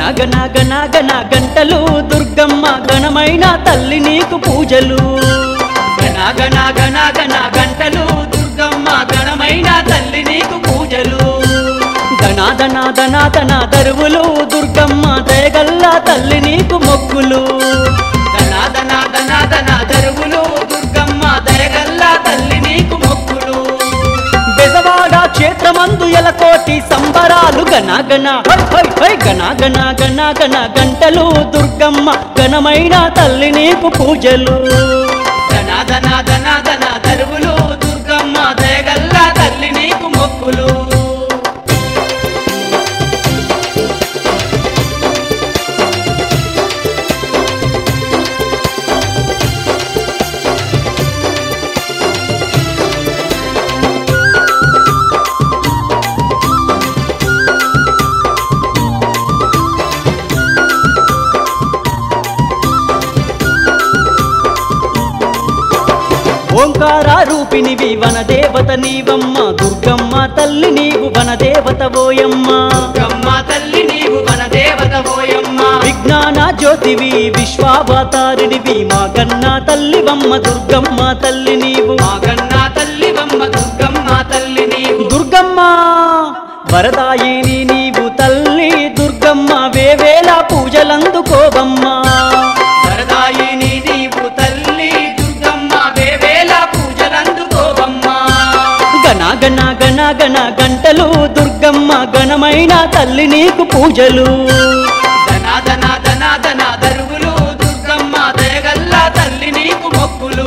గణ గణ గణ గంటలు దుర్గమ్మ గణమైన తల్లి నీకు పూజలు గణ గణ గణ గణ గంటలు దుర్గమ్మ గణమైన తల్లి నీకు పూజలు ధనాధన ధనాధన దరువులు దుర్గమ్మ దయగల్ల తల్లి నీకు మొక్కులు ధనాధన ధనాధన దరువులు దుర్గమ్మ దయగల్ల తల్లి నీకు మొక్కులు బెజవాడ క్షేత్రమందు ఎలకోటి సంబరాలు గణ గణ హై హై హై గణ గణ గణ గణ గంటలు దుర్గమ్మ ఘనమైన తల్లి నీకు పూజలు ధన ధన ధన ధన దరువులు దుర్గమ్మ దయగల్ల తల్లి నీకు మొక్కులు ఓంకార రూపినివి వనదేవత నీవమ్మ దుర్గమ్మ తల్లి నీవు వనదేవత ఓయమ్మ దుర్గమ్మ తల్లి నీవు వనదేవత ఓయమ్మ విజ్ఞాన జ్యోతివి విశ్వావతారినివి మా గన్నా తల్లివమ్మ దుర్గమ్మ తల్లి నీవు మా కన్నా తల్లి బొమ్మ దుర్గమ్మ తల్లి నీవు దుర్గమ్మ వరదాయిని నీవు తల్లి దుర్గమ్మ వేవేల పూజలందుకోవమ్మ వరదాయిని నీవు తల్లి దుర్గమ్మ వేవేల పూజలందుకోవమ్మ గణ గణ గణ గణ గంటలు దుర్గమ్మ గణమైన తల్లి నీకు పూజలు ధన ధన ధన ధన దరువులు దుర్గమ్మ దయగల్ల తల్లి నీకు మొక్కులు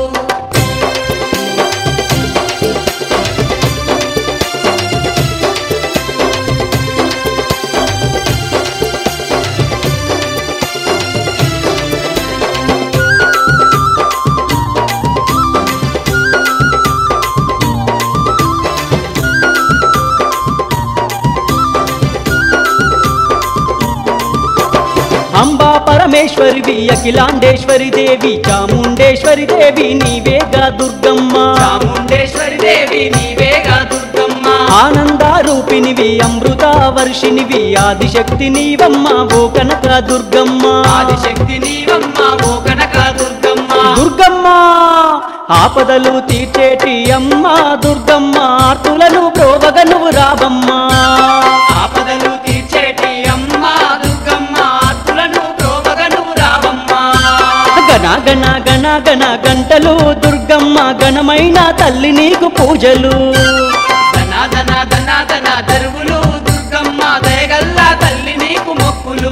అంబా పరమేశ్వరివి అఖిలాండేశ్వరి దేవి చాముండేశ్వరి దేవి నీవేగా దుర్గమ్మ చాముండేశ్వరి దేవి నీవేగా దుర్గమ్మ ఆనంద రూపినివి అమృత వర్షినివి ఆదిశక్తి నీవమ్మ ఓ కనక దుర్గమ్మ ఆదిశక్తి నీవమ్మ ఓ కనక దుర్గమ్మ దుర్గమ్మ ఆపదలు తీర్చేటి అమ్మ దుర్గమ్మ ఆర్తులను ప్రోవగను రావమ్మ ఆపదలు తీర్చేటి అమ్మ దుర్గమ్మ ఆర్తులను ప్రోవగను రావమ్మ గణ గణ గణ గణ గంటలు దుర్గమ్మ గణమైన తల్లి నీకు పూజలు ధన ధన ధన ధన దరువులు దుర్గమ్మ దయగల్ల తల్లి నీకు మొక్కులు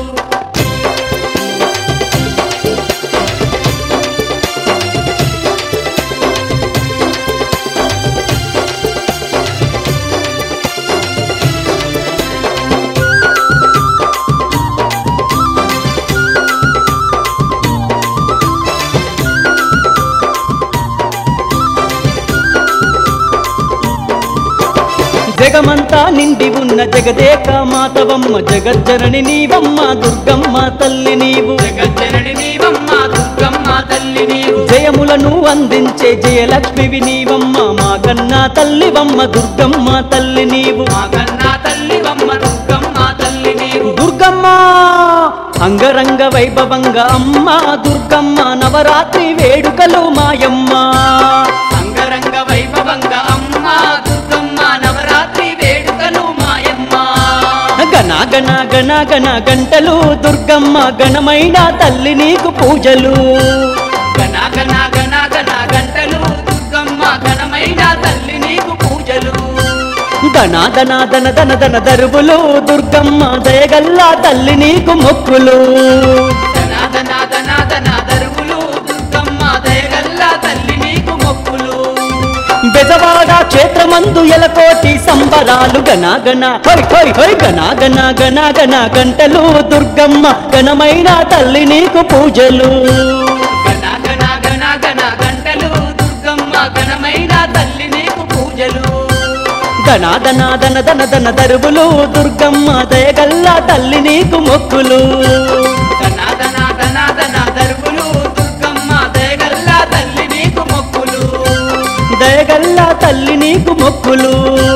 జగమంతా నిండి ఉన్న జగదేక మాతవమ్మ జగజ్జనని నీవమ్మ దుర్గమ్మ తల్లి నీవు జగజ్జనని నీవమ్మ దుర్గమ్మ తల్లి నీవు జయములను అందించే జయలక్ష్మివి నీవమ్మ మా కన్నా తల్లివమ్మ దుర్గమ్మ తల్లి నీవు మా కన్నా తల్లివమ్మ దుర్గమ్మ తల్లి నీవు దుర్గమ్మ అంగరంగ వైభవంగా అమ్మ దుర్గమ్మ నవరాత్రి వేడుకలు మాయమ్మ అంగరంగ వైభవంగా అమ్మ దుర్గమ్మ నవరాత్రి వేడుకలు మాయమ్మ గణ గణ గణ గణ గంటలు దుర్గమ్మ గణమైన తల్లి నీకు పూజలు గణ గణ గణ గణ గంటలు దుర్గమ్మ ఘనమైన తల్లి నీకు పూజలు ధన ధన ధన ధన ధన దరువులు దుర్గమ్మ దయగల్లా తల్లి నీకు మొక్కులు ధన ధన ధన ధన దరువులు దుర్గమ్మ దయగల్ల తల్లి నీకు మొక్కులు బెజవాడ క్షేత్రమందు ఎలకోటి సంబరాలు గణ గణ హై హై హై గణ గణ గణ గణ గంటలు దుర్గమ్మ ఘనమైన తల్లి నీకు పూజలు గణ గణ గణ గణ గంటలు దుర్గమ్మ ఘనమైన తల్లి నీకు పూజలు ధన ధన ధన ధన ధన దరువులు దుర్గమ్మ దయగల్లా తల్లి నీకు మొక్కులు ధన ధన ధన ధన దరువులు దుర్గమ్మ దయగల్ల తల్లి నీకు మొక్కులు దయగల్లా తల్లి నీకు మొక్కులు